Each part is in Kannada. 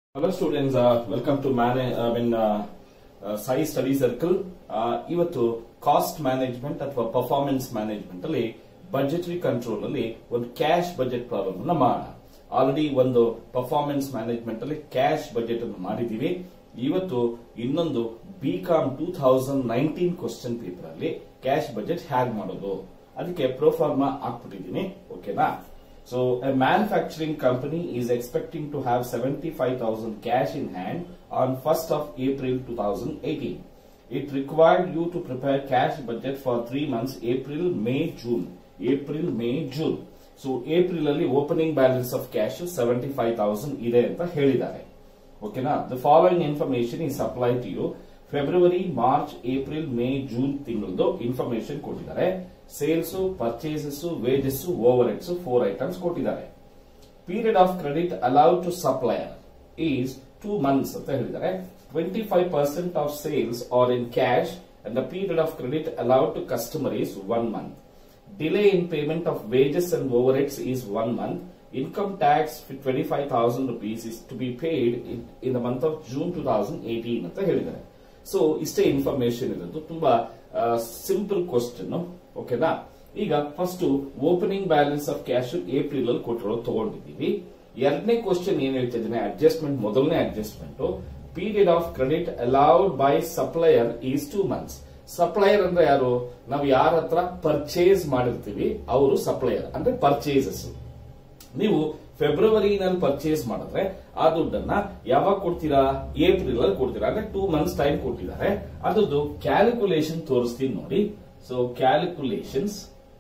ಹಲೋ ಸ್ಟೂಡೆಂಟ್ಸ್ ವೆಲ್ಕಮ್ ಟು ಮ್ಯಾನೆ I mean Sai study circle ಇವತ್ತು ಕಾಸ್ಟ್ ಮ್ಯಾನೇಜ್ಮೆಂಟ್ ಅಥವಾ ಪರ್ಫಾರ್ಮೆನ್ಸ್ ಮ್ಯಾನೇಜ್ಮೆಂಟ್ ಅಲ್ಲಿ ಬಜೆಟರಿ ಕಂಟ್ರೋಲ್ ಅಲ್ಲಿ ಒಂದು ಕ್ಯಾಶ್ ಬಜೆಟ್ ಪ್ರಾಬ್ಲಮ್ ಅನ್ನ ಮಾಡೋಣ ಆಲ್ರೆಡಿ ಒಂದು ಪರ್ಫಾರ್ಮೆನ್ಸ್ ಮ್ಯಾನೇಜ್ಮೆಂಟ್ ಅಲ್ಲಿ ಕ್ಯಾಶ್ ಬಜೆಟ್ ಅನ್ನು ಮಾಡಿದೀವಿ ಇವತ್ತು ಇನ್ನೊಂದು B Com two thousand nineteen question paper ಅಲ್ಲಿ ಕ್ಯಾಶ್ ಬಜೆಟ್ ಹ್ಯಾಗ್ ಮಾಡೋದು ಅದಕ್ಕೆ ಪ್ರೋಫಾರ್ಮಾ ಹಾಕ್ಬಿಟ್ಟಿದ್ದೀನಿ ಓಕೆನಾ So a manufacturing company is expecting to have 75,000 cash in hand on 1st of April 2018. It required you to prepare cash budget for three months, April, May, June. April, May, June. So April ಅಲ್ಲಿ opening balance of cash seventy five thousand ಇದೆ ಅಂತ ಹೇಳಿದ್ದಾರೆ ಓಕೆನಾ the following information is supply to you February March April May June ತಿಂಗಳದ್ದು ಇನ್ಫಾರ್ಮೇಶನ್ ಕೊಟ್ಟಿದ್ದಾರೆ sales purchases wages overheads four items ಕೊಟ್ಟಿದ್ದಾರೆ period of credit allowed to supplier is two months ಅಂತ ಹೇಳಿದ್ದಾರೆ twenty five percent of sales are in cash and the period of credit allowed to customer is one month delay in payment of wages and overheads is one month. Income tax for 25,000 rupees is to be paid in, in the month of June 2018 ಅಂತ ಹೇಳಿದ್ದಾರೆ ಸೊ ಇಷ್ಟೇ ಇನ್ಫಾರ್ಮೇಶನ್ ಇರೋದು ತುಂಬಾ ಸಿಂಪಲ್ ಕ್ವಶನ್ ಓಕೆನಾ ಈಗ first opening balance of cash April ಅಲ್ಲಿ ಕೊಟ್ಟಿರೋದು ತಗೊಂಡಿದ್ದೀವಿ ಎರಡನೇ ಕ್ವಶನ್ ಏನ್ ಹೇಳ್ತಾ ಇದ್ದೀನಿ ಅಡ್ಜಸ್ಟ್ಮೆಂಟ್ ಮೊದಲನೇ adjustment period of credit allowed by supplier is two months supplier ಅಂದ್ರೆ ಯಾರು ನಾವು ಯಾರ ಹತ್ರ ಪರ್ಚೇಸ್ ಮಾಡಿರ್ತೀವಿ ಅವರು ಸಪ್ಲೈಯರ್ ಅಂದ್ರೆ ಪರ್ಚೇಸಸ್ ನೀವು ಫೆಬ್ರವರಿನಲ್ಲಿ ಪರ್ಚೇಸ್ ಮಾಡಿದ್ರೆ ಆ ದುಡ್ಡನ್ನ ಯಾವಾಗ ಕೊಡ್ತೀರಾ ಏಪ್ರಿಲ್ ಅಲ್ಲಿ ಕೊಡ್ತೀರಾ ಅಂದ್ರೆ ಟೂ ಮಂತ್ಸ್ ಟೈಮ್ ಕೊಟ್ಟಿದ್ದಾರೆ ಅದ್ರದ್ದು ಕ್ಯಾಲ್ಕುಲೇಷನ್ ತೋರಿಸ್ತೀನಿ ನೋಡಿ ಸೊ ಕ್ಯಾಲ್ಕುಲೇಷನ್ಸ್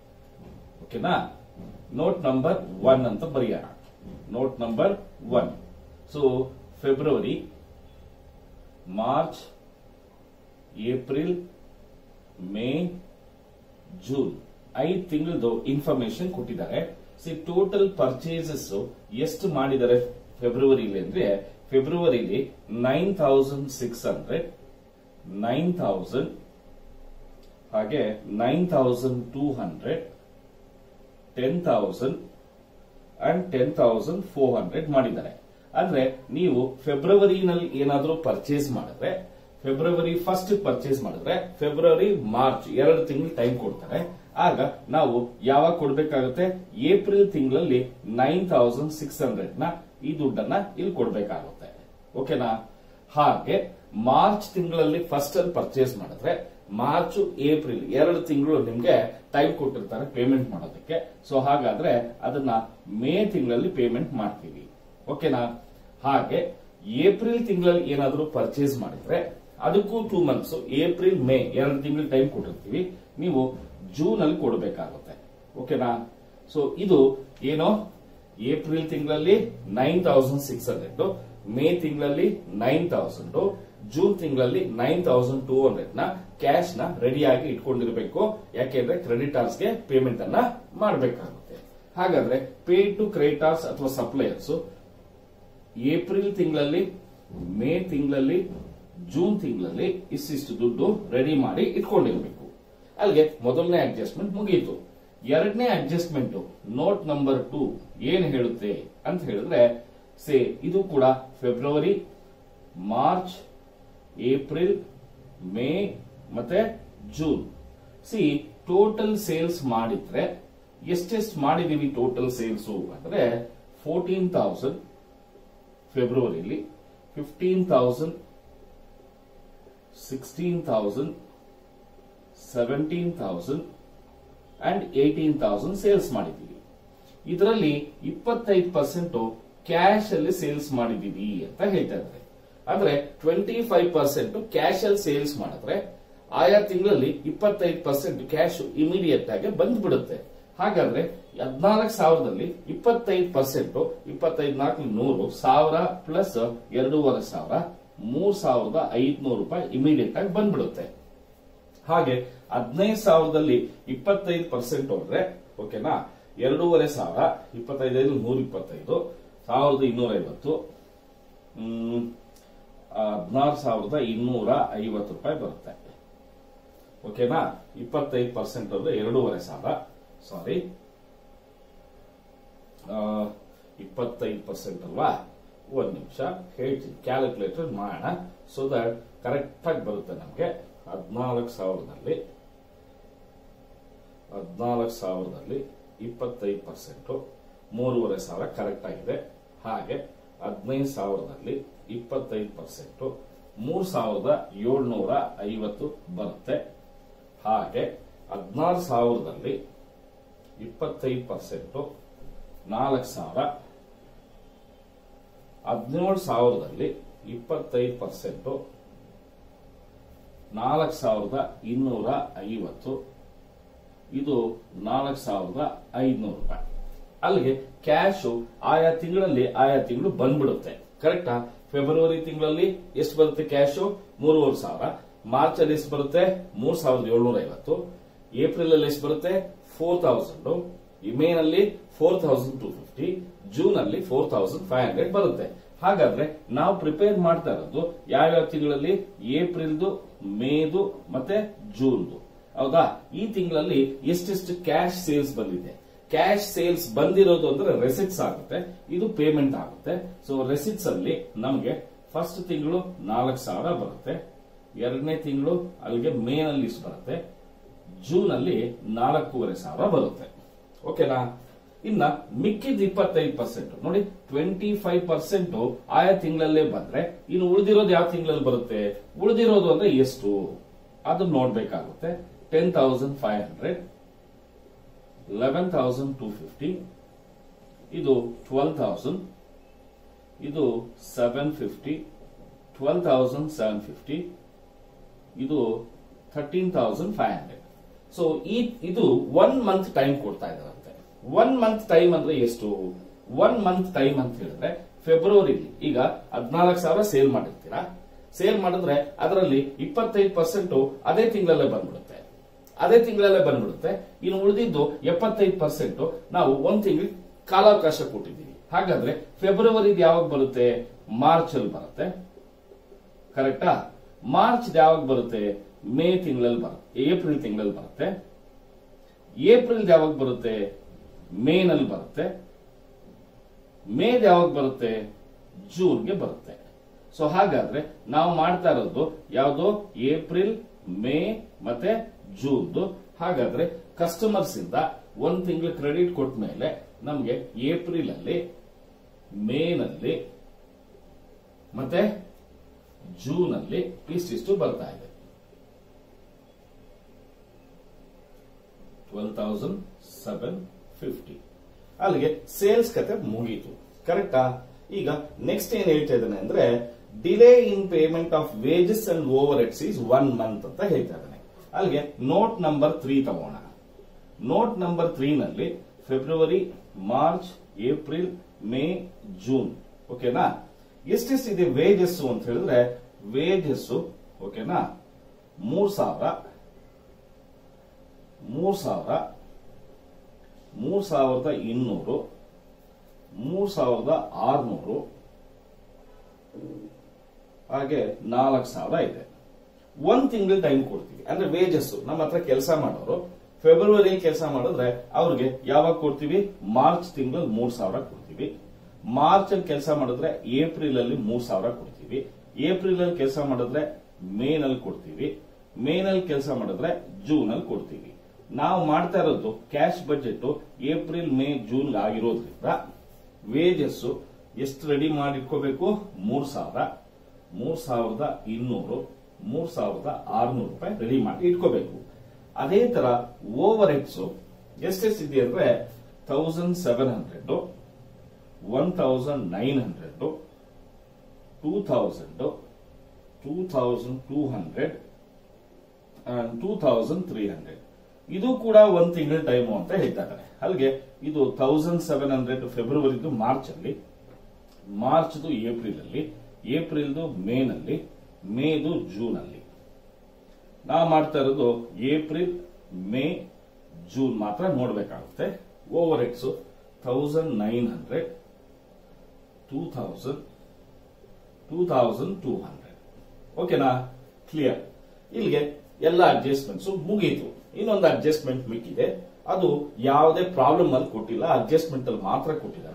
ಓಕೆನಾ ನೋಟ್ ನಂಬರ್ ಒನ್ ಅಂತ ಬರೆಯೋಣ note number one so February March April May June ಐದು ತಿಂಗಳದು ಇನ್ಫಾರ್ಮೇಶನ್ ಕೊಟ್ಟಿದ್ದಾರೆ ಸಿ ಟೋಟಲ್ ಪರ್ಚೇಸಸ್ ಎಷ್ಟು ಮಾಡಿದ್ದಾರೆ ಫೆಬ್ರವರಿಲಿ ಅಂದ್ರೆ ಫೆಬ್ರವರಿಲಿ nine thousand six hundred nine thousand ಹಾಗೆ nine thousand two hundred ten thousand and ten thousand four hundred ಮಾಡಿದ್ದಾರೆ ಅಂದ್ರೆ ನೀವು ಫೆಬ್ರವರಿನಲ್ಲಿ ಏನಾದರೂ ಪರ್ಚೇಸ್ ಮಾಡಿದ್ರೆ ಫೆಬ್ರವರಿ ಫಸ್ಟ್ ಪರ್ಚೇಸ್ ಮಾಡಿದ್ರೆ ಫೆಬ್ರವರಿ ಮಾರ್ಚ್ ಎರಡು ತಿಂಗಳು ಟೈಮ್ ಕೊಡ್ತಾರೆ ಆಗ ನಾವು ಯಾವಾಗ ಕೊಡ್ಬೇಕಾಗುತ್ತೆ ಏಪ್ರಿಲ್ ತಿಂಗಳಲ್ಲಿ ನೈನ್ ಥೌಸಂಡ್ ಸಿಕ್ಸ್ ಹಂಡ್ರೆಡ್ ನ ಈ ದುಡ್ಡನ್ನ ಇಲ್ಲಿ ಕೊಡ್ಬೇಕಾಗುತ್ತೆ ಓಕೆನಾ ಹಾಗೆ ಮಾರ್ಚ್ ತಿಂಗಳಲ್ಲಿ ಫಸ್ಟ್ ಅಲ್ಲಿ ಪರ್ಚೇಸ್ ಮಾಡಿದ್ರೆ ಮಾರ್ಚ್ ಏಪ್ರಿಲ್ ಎರಡು ತಿಂಗಳು ನಿಮ್ಗೆ ಟೈಮ್ ಕೊಟ್ಟಿರ್ತಾರೆ ಪೇಮೆಂಟ್ ಮಾಡೋದಕ್ಕೆ ಸೊ ಹಾಗಾದ್ರೆ ಅದನ್ನ ಮೇ ತಿಂಗಳಲ್ಲಿ ಪೇಮೆಂಟ್ ಮಾಡ್ತೀವಿ ಓಕೆನಾ ಹಾಗೆ ಏಪ್ರಿಲ್ ತಿಂಗಳಲ್ಲಿ ಏನಾದರೂ ಪರ್ಚೇಸ್ ಮಾಡಿದ್ರೆ ಅದಕ್ಕೂ ಟೂ ಮಂತ್ಸ್ ಏಪ್ರಿಲ್ ಮೇ ಎರಡು ತಿಂಗಳು ಟೈಮ್ ಕೊಟ್ಟಿರ್ತೀವಿ ನೀವು ಜೂನ್ ಅಲ್ಲಿ ಕೊಡಬೇಕಾಗುತ್ತೆ ಓಕೆನಾ ಸೊ ಇದು ಏನೋ ಏಪ್ರಿಲ್ ತಿಂಗಳಲ್ಲಿ nine thousand six hundred May ತಿಂಗಳಲ್ಲಿ ನೈನ್ ತೌಸಂಡ್ ಜೂನ್ ತಿಂಗಳಲ್ಲಿ ನೈನ್ ತೌಸಂಡ್ ಟೂ ಹಂಡ್ರೆಡ್ ನ ಕ್ಯಾಶ್ ನ ರೆಡಿಯಾಗಿ ಇಟ್ಕೊಂಡಿರ್ಬೇಕು ಯಾಕೆಂದ್ರೆ ಕ್ರೆಡಿಟಾರ್ಸ್ ಗೆ ಪೇಮೆಂಟ್ ಅನ್ನ ಮಾಡಬೇಕಾಗುತ್ತೆ ಹಾಗಾದ್ರೆ ಪೇ ಟು ಕ್ರೆಡಿಟಾರ್ಸ್ ಅಥವಾ ಸಪ್ಲೈಯರ್ಸ್ ಏಪ್ರಿಲ್ ತಿಂಗಳಲ್ಲಿ ಮೇ ತಿಂಗಳಲ್ಲಿ ಜೂನ್ ತಿಂಗಳಲ್ಲಿ ಇಷ್ಟಿಷ್ಟು ದುಡ್ಡು ರೆಡಿ ಮಾಡಿ ಇಟ್ಕೊಂಡಿರ್ಬೇಕು ಅಲ್ಲಿಗೆ ಮೊದಲನೇ ಅಡ್ಜಸ್ಟ್ಮೆಂಟ್ ಮುಗಿಯಿತು ಎರಡನೇ ಅಡ್ಜಸ್ಟ್ಮೆಂಟ್ ನೋಟ್ ನಂಬರ್ ಟೂ ಏನ್ ಹೇಳುತ್ತೆ ಅಂತ ಹೇಳಿದ್ರೆ ಸೇ ಇದು ಕೂಡ ಫೆಬ್ರವರಿ ಮಾರ್ಚ್ ಏಪ್ರಿಲ್ ಮೇ ಮತ್ತೆ ಜೂನ್ ಸಿ ಟೋಟಲ್ ಸೇಲ್ಸ್ ಮಾಡಿದ್ರೆ ಎಷ್ಟೆಷ್ಟು ಮಾಡಿದೀವಿ ಟೋಟಲ್ ಸೇಲ್ಸ್ ಅಂದ್ರೆ ಫೋರ್ಟೀನ್ ತೌಸಂಡ್ ಫೆಬ್ರವರಿಲಿ fifteen thousand sixteen thousand seventeen thousand and eighteen thousand sales ಮಾಡಿದ್ದೀವಿ ಇದರಲ್ಲಿ ಇಪ್ಪತ್ತೈದು ಪರ್ಸೆಂಟ್ ಕ್ಯಾಶ್ ಅಲ್ಲಿ ಸೇಲ್ಸ್ ಮಾಡಿದೀವಿ ಅಂತ ಹೇಳ್ತಾ ಇದ್ದಾರೆ ಅಂದ್ರೆ ಟ್ವೆಂಟಿ ಫೈವ್ ಪರ್ಸೆಂಟ್ ಕ್ಯಾಶ್ ಅಲ್ಲಿ ಸೇಲ್ಸ್ ಮಾಡಿದ್ರೆ ಆಯಾ ತಿಂಗಳಲ್ಲಿ ಇಪ್ಪತ್ತೈದು ಪರ್ಸೆಂಟ್ ಕ್ಯಾಶ್ ಇಮಿಡಿಯೇಟ್ ಆಗಿ ಬಂದ್ಬಿಡುತ್ತೆ ಹಾಗಾದ್ರೆ ಹದಿನಾಲ್ಕು ಸಾವಿರದಲ್ಲಿ ಇಪ್ಪತ್ತೈದು ಪರ್ಸೆಂಟ್ ಇಪ್ಪತ್ತೈದು ನಾಲ್ಕು ನೂರು ಸಾವಿರ ಪ್ಲಸ್ ಎರಡೂವರೆ ಸಾವಿರ ಮೂರ್ ಸಾವಿರದ ಐದ್ನೂರು ರೂಪಾಯಿ ಇಮಿಡಿಯೇಟ್ ಆಗಿ ಬಂದ್ಬಿಡುತ್ತೆ ಹಾಗೆ ಹದಿನೈದು ಸಾವಿರದಲ್ಲಿ ಇಪ್ಪತ್ತೈದು ಪರ್ಸೆಂಟ್ ಹೋದ್ರೆ ಓಕೆನಾ ಎರಡೂವರೆ ಸಾವಿರ ಇಪ್ಪತ್ತೈದು ನೂರ ಇಪ್ಪತ್ತೈದು ಸಾವಿರದ ಇನ್ನೂರ ಐವತ್ತು ಹದಿನಾರು ಸಾವಿರದ ಇನ್ನೂರ ಐವತ್ತು ರೂಪಾಯಿ ಬರುತ್ತೆ ಓಕೆನಾ ಇಪ್ಪತ್ತೈದು ಪರ್ಸೆಂಟ್ ಅಂದ್ರೆ ಎರಡೂವರೆ ಸಾವಿರ ಸಾರಿ ಇಪ್ಪತ್ತೈದು ಪರ್ಸೆಂಟ್ ಅಲ್ವಾ ಒಂದ್ ನಿಮಿಷ ಹೇಳ್ತೀನಿ ಕ್ಯಾಲ್ಕುಲೇಟರ್ ಮಾಡೋಣ ಸೊ ದಟ್ ಕರೆಕ್ಟ್ ಆಗಿ ಬರುತ್ತೆ ನಮಗೆ ಹದಿನಾಲ್ಕು ಸಾವಿರದಲ್ಲಿ ಹದಿನಾಲ್ಕು ಸಾವಿರದಲ್ಲಿ ಇಪ್ಪತ್ತೈದು ಪರ್ಸೆಂಟ್ ಮೂರುವರೆ ಸಾವಿರ ಕರೆಕ್ಟ್ ಆಗಿದೆ ಹಾಗೆ ಹದಿನೈದು ಸಾವಿರದಲ್ಲಿ ಇಪ್ಪತ್ತೈದು ಪರ್ಸೆಂಟ್ ಮೂರ್ ಸಾವಿರದ ಏಳ್ನೂರ ಐವತ್ತು ಬರುತ್ತೆ ಹಾಗೆ ಹದಿನಾರು ಸಾವಿರದಲ್ಲಿ ಇಪ್ಪತ್ತೈದು ಪರ್ಸೆಂಟ್ ನಾಲ್ಕು ಸಾವಿರ ಹದಿನೇಳು ಸಾವಿರದಲ್ಲಿ ಇಪ್ಪತ್ತೈದು ಪರ್ಸೆಂಟ್ ನಾಲ್ಕು ಸಾವಿರದ ಇನ್ನೂರ ಐವತ್ತು ಇದು ನಾಲ್ಕು ಸಾವಿರದ ಐದುನೂರು ರೂಪಾಯಿ ಅಲ್ಲಿಗೆ ಕ್ಯಾಶ್ ಆಯಾ ತಿಂಗಳಲ್ಲಿ ಆಯಾ ತಿಂಗಳು ಬಂದ್ಬಿಡುತ್ತೆ ಕರೆಕ್ಟಾ ಫೆಬ್ರವರಿ ತಿಂಗಳಲ್ಲಿ ಎಷ್ಟು ಬರುತ್ತೆ ಕ್ಯಾಶ್ ಮೂರುವರೆ ಸಾವಿರ ಮಾರ್ಚ್ ಅಲ್ಲಿ ಎಷ್ಟು ಬರುತ್ತೆ ಮೂರ್ ಸಾವಿರದ ಏಳ್ನೂರ ಐವತ್ತು ಏಪ್ರಿಲ್ ಅಲ್ಲಿ ಎಷ್ಟು ಬರುತ್ತೆ ಫೋರ್ ತೌಸಂಡ್ ಮೇ ನಲ್ಲಿ four thousand two fifty June ಅಲ್ಲಿ ಫೋರ್ ತೌಸಂಡ್ ಫೈವ್ ಹಂಡ್ರೆಡ್ ಬರುತ್ತೆ ಹಾಗಾದ್ರೆ ನಾವು ಪ್ರಿಪೇರ್ ಮಾಡ್ತಾ ಇರೋದು ಯಾವ್ಯಾವ ತಿಂಗಳಲ್ಲಿ ಏಪ್ರಿಲ್ದು ಮೇದು ಮತ್ತೆ ಜೂನ್ದು ಹೌದಾ ಈ ತಿಂಗಳಲ್ಲಿ ಎಷ್ಟೆಷ್ಟು ಕ್ಯಾಶ್ ಸೇಲ್ಸ್ ಬಂದಿದೆ ಕ್ಯಾಶ್ ಸೇಲ್ಸ್ ಬಂದಿರೋದು ಅಂದ್ರೆ ರೆಸಿಟ್ಸ್ ಆಗುತ್ತೆ ಇದು ಪೇಮೆಂಟ್ ಆಗುತ್ತೆ ಸೊ ರೆಸಿಟ್ಸ್ ಅಲ್ಲಿ ನಮಗೆ ಫಸ್ಟ್ ತಿಂಗಳು ನಾಲ್ಕು ಸಾವಿರ ಬರುತ್ತೆ ಎರಡನೇ ತಿಂಗಳು ಅಲ್ಲಿಗೆ ಮೇ ನಲ್ಲಿ ಇಷ್ಟು ಬರುತ್ತೆ ಜೂನ್ ಅಲ್ಲಿ ನಾಲ್ಕೂವರೆ ಸಾವಿರ ಬರುತ್ತೆ ಓಕೆನಾ ಇನ್ನ ಮಿಕ್ಕಿದ ಇಪ್ಪತ್ತೈದು ಪರ್ಸೆಂಟ್ ನೋಡಿ ಟ್ವೆಂಟಿ ಫೈವ್ ಪರ್ಸೆಂಟ್ ಆಯಾ ತಿಂಗಳಲ್ಲೇ ಬಂದ್ರೆ ಇನ್ನು ಉಳಿದಿರೋದು ಯಾವ ತಿಂಗಳಲ್ಲಿ ಬರುತ್ತೆ ಉಳಿದಿರೋದು ಅಂದ್ರೆ ಎಷ್ಟು ಅದನ್ನ ನೋಡ್ಬೇಕಾಗುತ್ತೆ ten thousand five hundred eleven thousand two fifty ಇದು ಟ್ವೆಲ್ ತೌಸಂಡ್ ಇದು seven fifty twelve thousand seven fifty ಇದು thirteen thousand five hundred so ಈ ಇದು ಒನ್ ಮಂತ್ ಟೈಮ್ ಕೊಡ್ತಾ ಇದಾರಂತೆ ಒನ್ ಮಂತ್ ಟೈಮ್ ಅಂದ್ರೆ ಎಷ್ಟು ಒನ್ ಮಂತ್ ಟೈಮ್ ಅಂತ ಹೇಳಿದ್ರೆ ಫೆಬ್ರವರಿ ಈಗ ಹದಿನಾಲ್ಕು ಸಾವಿರ ಸೇಲ್ ಮಾಡಿರ್ತೀರಾ ಸೇಲ್ ಮಾಡಿದ್ರೆ ಅದರಲ್ಲಿ ಇಪ್ಪತ್ತೈದು ಪರ್ಸೆಂಟ್ ಅದೇ ತಿಂಗಳಲ್ಲೇ ಬಂದ್ಬಿಡುತ್ತೆ ಅದೇ ತಿಂಗಳಲ್ಲೇ ಬಂದ್ಬಿಡುತ್ತೆ ಇನ್ನು ಉಳಿದಿದ್ದು ಎಪ್ಪತ್ತೈದು ಪರ್ಸೆಂಟ್ ನಾವು ಒಂದ್ ತಿಂಗಳಿಗೆ ಕಾಲಾವಕಾಶ ಕೊಟ್ಟಿದ್ದೀವಿ ಹಾಗಾದ್ರೆ ಫೆಬ್ರವರಿ ಯಾವಾಗ ಬರುತ್ತೆ ಮಾರ್ಚ್ ಅಲ್ಲಿ ಬರುತ್ತೆ ಕರೆಕ್ಟಾ ಮಾರ್ಚ್ ಯಾವಾಗ ಬರುತ್ತೆ ಮೇ ತಿಂಗಳಲ್ಲಿ ಬರುತ್ತೆ ಏಪ್ರಿಲ್ ತಿಂಗಳಲ್ಲಿ ಬರುತ್ತೆ ಏಪ್ರಿಲ್ ಯಾವಾಗ ಬರುತ್ತೆ ಮೇ ನಲ್ಲಿ ಬರುತ್ತೆ ಮೇದ್ ಯಾವಾಗ ಬರುತ್ತೆ ಜೂನ್ಗೆ ಬರುತ್ತೆ ಸೊ ಹಾಗಾದ್ರೆ ನಾವು ಮಾಡ್ತಾ ಇರೋದು ಯಾವುದು ಏಪ್ರಿಲ್ ಮೇ ಮತ್ತೆ ಜೂನ್ದು ಹಾಗಾದ್ರೆ ಕಸ್ಟಮರ್ಸ್ ಇಂದ ಒಂದ್ ತಿಂಗಳು ಕ್ರೆಡಿಟ್ ಕೊಟ್ಟ ಮೇಲೆ ನಮ್ಗೆ ಏಪ್ರಿಲ್ ಅಲ್ಲಿ ಮೇ ನಲ್ಲಿ ಮತ್ತೆ ಜೂನ್ ಅಲ್ಲಿ ಇಷ್ಟಿಷ್ಟು ಬರ್ತಾ ಇದೆ ಟ್ವೆಲ್ ತೌಸಂಡ್ ಸೆವೆನ್ ಫಿಫ್ಟಿ ಅಲ್ಲಿಗೆ ಸೇಲ್ಸ್ ಕತೆ ಮುಗೀತು ಕರೆಕ್ಟಾ ಈಗ ನೆಕ್ಸ್ಟ್ ಏನ್ ಹೇಳ್ತಾ ಇದ್ದಾನೆ ಅಂದ್ರೆ delay in payment of wages and overheads is one month ಅಂತ ಹೇಳ್ತಾ ಇದ್ದಾನೆ ಅಲ್ಲಿಗೆ ನೋಟ್ ನಂಬರ್ ತ್ರೀ ತಗೋಣ ನೋಟ್ ನಂಬರ್ ತ್ರೀ ನಲ್ಲಿ February March April May June ಓಕೆನಾ ಎಷ್ಟೆಷ್ಟಿದೆ ವೇಜಸ್ ಅಂತ ಹೇಳಿದ್ರೆ ವೇಜಸ್ ಓಕೆನಾ ಮೂರ್ ಸಾವಿರ ಮೂರ್ ಸಾವಿರ ಮೂರ್ ಸಾವಿರದ ಇನ್ನೂರು ಮೂರ್ ಸಾವಿರದ ಆರ್ನೂರು ಹಾಗೆ ನಾಲ್ಕು ಸಾವಿರ ಇದೆ ಒಂದ್ ತಿಂಗಳ ಟೈಮ್ ಕೊಡ್ತೀವಿ ಅಂದ್ರೆ ವೇಜಸ್ ನಮ್ಮ ಹತ್ರ ಕೆಲಸ ಮಾಡೋರು ಫೆಬ್ರವರಿ ಕೆಲಸ ಮಾಡಿದ್ರೆ ಅವ್ರಿಗೆ ಯಾವಾಗ ಕೊಡ್ತೀವಿ ಮಾರ್ಚ್ ತಿಂಗಳಲ್ಲಿ ಮೂರ್ ಸಾವಿರ ಕೊಡ್ತೀವಿ ಮಾರ್ಚ್ ಅಲ್ಲಿ ಕೆಲಸ ಮಾಡಿದ್ರೆ ಏಪ್ರಿಲ್ ಅಲ್ಲಿ ಮೂರ್ ಸಾವಿರ ಕೊಡ್ತೀವಿ ಏಪ್ರಿಲ್ ಅಲ್ಲಿ ಕೆಲಸ ಮಾಡಿದ್ರೆ ಮೇ ನಲ್ಲಿ ಕೊಡ್ತೀವಿ ಮೇ ನಲ್ಲಿ ಕೆಲಸ ಮಾಡಿದ್ರೆ ಜೂನ್ ಅಲ್ಲಿ ಕೊಡ್ತೀವಿ ನಾವು ಮಾಡ್ತಾ ಇರೋದು cash budget April May June ಆಗಿರೋದ್ರಿಂದ ವೇಜಸ್ ಎಷ್ಟು ರೆಡಿ ಮಾಡಿ ಇಟ್ಕೋಬೇಕು ಮೂರ್ ಸಾವಿರ ಮೂರ್ ಸಾವಿರದ ಇನ್ನೂರು ಮೂರ್ ಸಾವಿರದ ಆರ್ನೂರು ರೂಪಾಯಿ ರೆಡಿ ಮಾಡಿ ಇಟ್ಕೋಬೇಕು ಅದೇ ತರ ಓವರ್ ಹೆಡ್ಸ್ ಎಷ್ಟೆಷ್ಟಿದೆ ಅಂದ್ರೆ thousand seven hundred one thousand nine hundred two thousand two thousand two hundred two thousand three hundred ಇದು ಕೂಡ ಒಂದ್ ತಿಂಗಳ ಟೈಮು ಅಂತ ಹೇಳ್ತಾ ಇದ್ದಾರೆ ಅಲ್ಲಿಗೆ ಇದು ತೌಸಂಡ್ ಸೆವೆನ್ ಹಂಡ್ರೆಡ್ ಫೆಬ್ರವರಿದು ಮಾರ್ಚ್ ಅಲ್ಲಿ ಮಾರ್ಚ್ದು ಏಪ್ರಿಲ್ ಅಲ್ಲಿ ಏಪ್ರಿಲ್ದು ಮೇ ನಲ್ಲಿ ಮೇದು ಜೂನ್ ಅಲ್ಲಿ ನಾವು ಮಾಡ್ತಾ ಇರೋದು ಏಪ್ರಿಲ್ ಮೇ ಜೂನ್ ಮಾತ್ರ ನೋಡ್ಬೇಕಾಗುತ್ತೆ overheads thousand nine hundred two thousand two thousand two hundred ಓಕೆನಾ ಕ್ಲಿಯರ್ ಇಲ್ಲಿಗೆ ಎಲ್ಲ ಅಡ್ಜಸ್ಟ್ಮೆಂಟ್ಸ್ ಮುಗೀತು ಇನ್ನೊಂದು ಅಡ್ಜಸ್ಟ್ಮೆಂಟ್ ಮಿಕ್ಕಿದೆ ಅದು ಯಾವುದೇ ಪ್ರಾಬ್ಲಮ್ ಅಲ್ಲಿ ಕೊಟ್ಟಿಲ್ಲ ಅಡ್ಜಸ್ಟ್ಮೆಂಟ್ ಅಲ್ಲಿ ಮಾತ್ರ ಕೊಟ್ಟಿದ್ದಾನೆ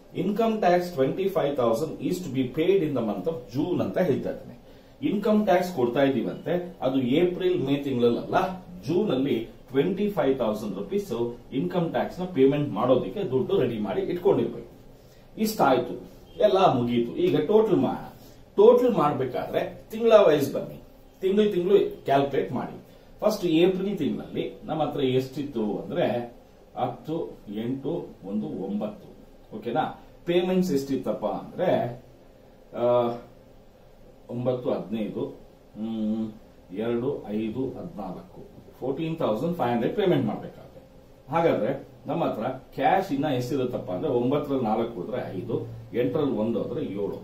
income tax twenty five thousand is to be paid in the month of June ಅಂತ ಹೇಳ್ತಾ ಇದ್ದಾನೆ ಇನ್ಕಮ್ ಟ್ಯಾಕ್ಸ್ ಕೊಡ್ತಾ ಇದೀವಂತೆ ಅದು ಏಪ್ರಿಲ್ ಮೇ ತಿಂಗಳಲ್ಲ ಜೂನ್ ಅಲ್ಲಿ twenty five thousand rupees income tax ನ ಪೇಮೆಂಟ್ ಮಾಡೋದಕ್ಕೆ ದುಡ್ಡು ರೆಡಿ ಮಾಡಿ ಇಟ್ಕೊಂಡಿರ್ಬೇಕು ಇಷ್ಟ ಆಯ್ತು ಎಲ್ಲ ಮುಗೀತು ಈಗ ಟೋಟಲ್ ಮಾಡೋಣ ಟೋಟಲ್ ಮಾಡಬೇಕಾದ್ರೆ ತಿಂಗಳ ವೈಸ್ ಬನ್ನಿ ತಿಂಗಳು ತಿಂಗಳು ಕ್ಯಾಲ್ಕುಲೇಟ್ ಮಾಡಿ ಫಸ್ಟ್ ಏಪ್ರಿಲ್ ತಿಂಗಳಲ್ಲಿ ನಮ್ಮ ಹತ್ರ ಎಷ್ಟಿತ್ತು ಅಂದ್ರೆ ಹತ್ತು ಎಂಟು ಒಂದು ಒಂಬತ್ತು ಓಕೆನಾ ಪೇಮೆಂಟ್ಸ್ ಎಷ್ಟಿತ್ತಪ್ಪ ಅಂದ್ರೆ ಆ, ಒಂಬತ್ತು ಹದಿನೈದು ಹ್ಮ್, ಎರಡು ಐದು ಹದಿನಾಲ್ಕು fourteen thousand five hundred payment ಮಾಡಬೇಕಾಗುತ್ತೆ ಹಾಗಾದ್ರೆ ನಮ್ಮ ಹತ್ರ ಕ್ಯಾಶ್ ಇನ್ನ ಎಷ್ಟಿರುತ್ತಪ್ಪ ಅಂದ್ರೆ ಒಂಬತ್ತರಲ್ಲಿ ನಾಲ್ಕು ಹೋದ್ರೆ ಐದು ಎಂಟರಲ್ಲಿ ಒಂದು ಹೋದ್ರೆ ಏಳು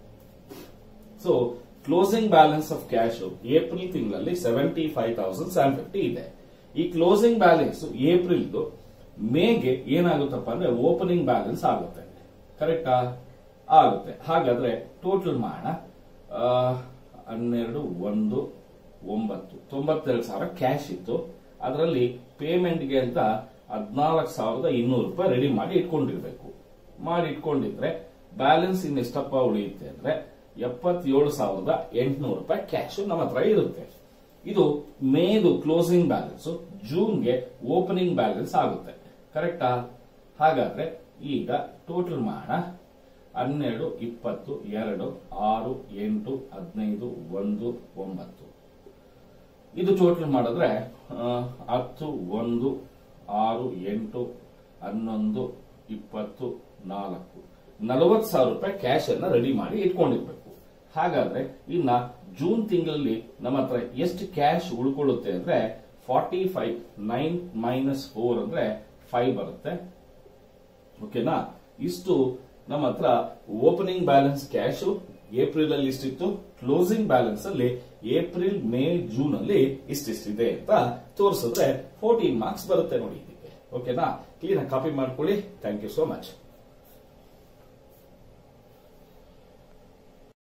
so closing balance of cash April ತಿಂಗಳಲ್ಲಿ seventy five thousand seven fifty ಇದೆ ಈ ಕ್ಲೋಸಿಂಗ್ ಬ್ಯಾಲೆನ್ಸ್ ಏಪ್ರಿಲ್ದು ಮೇಗೆ ಏನಾಗುತ್ತಪ್ಪ ಅಂದ್ರೆ ಓಪನಿಂಗ್ ಬ್ಯಾಲೆನ್ಸ್ ಆಗುತ್ತೆ ಕರೆಕ್ಟಾ ಆಗುತ್ತೆ ಹಾಗಾದ್ರೆ ಟೋಟಲ್ ಮಾಡೋಣ ಆ, ಹನ್ನೆರಡು ಒಂದು ಒಂಬತ್ತು ತೊಂಬತ್ತೆರಡು ಸಾವಿರ ಕ್ಯಾಶ್ ಇತ್ತು ಅದರಲ್ಲಿ ಪೇಮೆಂಟ್ಗೆ ಅಂತ ಹದಿನಾಲ್ಕು ಸಾವಿರದ ಇನ್ನೂರು ರೂಪಾಯಿ ರೆಡಿ ಮಾಡಿ ಇಟ್ಕೊಂಡಿರ್ಬೇಕು ಮಾಡಿ ಇಟ್ಕೊಂಡಿದ್ರೆ ಬ್ಯಾಲೆನ್ಸ್ ಇನ್ ಎಷ್ಟಪ್ಪ ಉಳಿಯುತ್ತೆ ಅಂದ್ರೆ ಎಪ್ಪತ್ತೇಳು ಸಾವಿರದ ಎಂಟುನೂರು ರೂಪಾಯಿ ಕ್ಯಾಶ್ ನಮ್ಮ ಹತ್ರ ಇರುತ್ತೆ ಇದು ಮೇದು ಕ್ಲೋಸಿಂಗ್ ಬ್ಯಾಲೆನ್ಸ್ ಜೂನ್ಗೆ ಓಪನಿಂಗ್ ಬ್ಯಾಲೆನ್ಸ್ ಆಗುತ್ತೆ ಕರೆಕ್ಟಾ ಹಾಗಾದ್ರೆ ಈಗ ಟೋಟಲ್ ಮಾಡೋಣ ಹನ್ನೆರಡು ಇಪ್ಪತ್ತು ಎರಡು ಆರು ಎಂಟು ಹದಿನೈದು ಒಂದು ಒಂಬತ್ತು ಇದು ಟೋಟಲ್ ಮಾಡಿದ್ರೆ ಆ, ಹತ್ತು ಒಂದು ಆರು ಎಂಟು ಹನ್ನೊಂದು ಇಪ್ಪತ್ತು ನಾಲ್ಕು ನಲವತ್ತು ಸಾವಿರ ರೂಪಾಯಿ ಕ್ಯಾಶ್ ಅನ್ನ ರೆಡಿ ಮಾಡಿ ಇಟ್ಕೊಂಡಿರ್ಬೇಕು ಹಾಗಾದ್ರೆ ಇನ್ನ ಜೂನ್ ತಿಂಗಳಲ್ಲಿ ನಮ್ಮ ಹತ್ರ ಎಷ್ಟು ಕ್ಯಾಶ್ ಉಳ್ಕೊಳ್ಳುತ್ತೆ ಅಂದ್ರೆ forty five nine minus four ಅಂದ್ರೆ ಫೈವ್ ಬರುತ್ತೆ ಓಕೆನಾ ಇಷ್ಟು ನಮ್ಮ ಹತ್ರ ಓಪನಿಂಗ್ ಬ್ಯಾಲೆನ್ಸ್ ಕ್ಯಾಶ್ ಏಪ್ರಿಲ್ ಅಲ್ಲಿ ಇಷ್ಟಿತ್ತು ಕ್ಲೋಸಿಂಗ್ ಬ್ಯಾಲೆನ್ಸ್ ಅಲ್ಲಿ ಏಪ್ರಿಲ್ ಮೇ ಜೂನ್ ಅಲ್ಲಿ ಇಷ್ಟಿಷ್ಟಿದೆ ಅಂತ ತೋರಿಸಿದ್ರೆ ಫೋರ್ಟೀನ್ ಮಾರ್ಕ್ಸ್ ಬರುತ್ತೆ ನೋಡಿ ಇದಕ್ಕೆ ಓಕೆನಾ ಕ್ಲೀನ್ ಕಾಪಿ ಮಾಡ್ಕೊಳ್ಳಿ ಥ್ಯಾಂಕ್ ಯು ಸೋ ಮಚ್